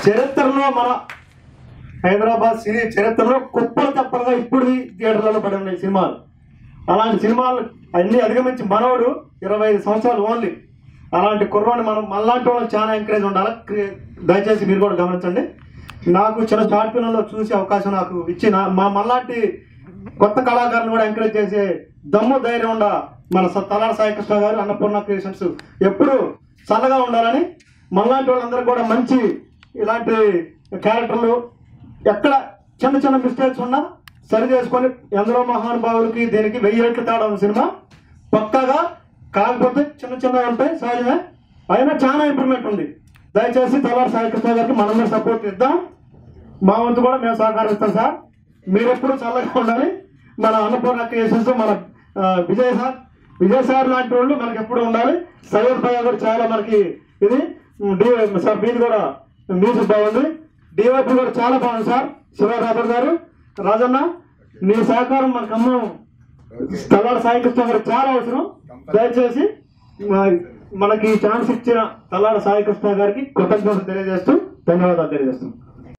చరిత్రలో మన హైదరాబాద్ సినీ చరిత్రలో కుప్పలు తప్పలుగా ఇప్పుడు థియేటర్లలో పడి ఉన్నాయి సినిమాలు అలాంటి సినిమాలు అన్ని అధిగమించి మనోడు ఇరవై ఐదు సంవత్సరాలు ఓన్లీ అలాంటి కుర్రోని మనం మనలాంటి వాళ్ళకి చాలా ఎంకరేజ్ ఉండాలి క్రి- దయచేసి మీరు కూడా గమనించండి నాకు చిన్న షార్ట్ ఫిల్మ్లో చూసే అవకాశం నాకు ఇచ్చిన మా మనలాంటి కొత్త కళాకారులు కూడా ఎంకరేజ్ చేసే దమ్ము ధైర్యం ఉండ మన స- తలార సాయికృష్ణ గారు అన్నపూర్ణ క్రియేషన్స్ ఎప్పుడు చల్లగా ఉండాలని మనలాంటి వాళ్ళందరూ కూడా మంచి ఇలాంటి క్యారెక్టర్లు ఎక్కడ చిన్న చిన్న మిస్టేక్స్ ఉన్నా సరి చేసుకొని ఎందరో మహానుభావులకి దీనికి వెయ్యి రెట్లు తేడా ఉంది సినిమా పక్కాగా కాకపోతే చిన్న చిన్నవి ఉంటాయి సహజమే అయినా చాలా ఇంప్రూవ్మెంట్ ఉంది దయచేసి తలారి సాయికృష్ణ గారికి మనం సపోర్ట్ ఇద్దాం మా వంతు కూడా మేము సహకరిస్తాం సార్ మీరు ఎప్పుడు చల్లగా ఉండాలి మన అన్నపూర్ణ క్రియేషన్స్ మన ఆ, విజయ్ సార్ విజయ్ సార్ లాంటి వాళ్ళు మనకి ఎప్పుడు ఉండాలి సైయద్ భయ్య కూడా చాలా మనకి ఇది ఉమ్, డి సార్ మీది కూడా మ్యూజిక్ బాగుంది డివైపీ కూడా చాలా బాగుంది సార్ శివరాబర్ గారు రాజన్న మీ సహకారం మనకు అమ్మ తలాడ సాయికృష్ణ గారు చాలా అవసరం దయచేసి మా- మనకి ఛాన్స్ ఇచ్చిన తలాడ సాయికృష్ణ గారికి కృతజ్ఞతలు తెలియజేస్తూ ధన్యవాదాలు తెలియజేస్తున్నాం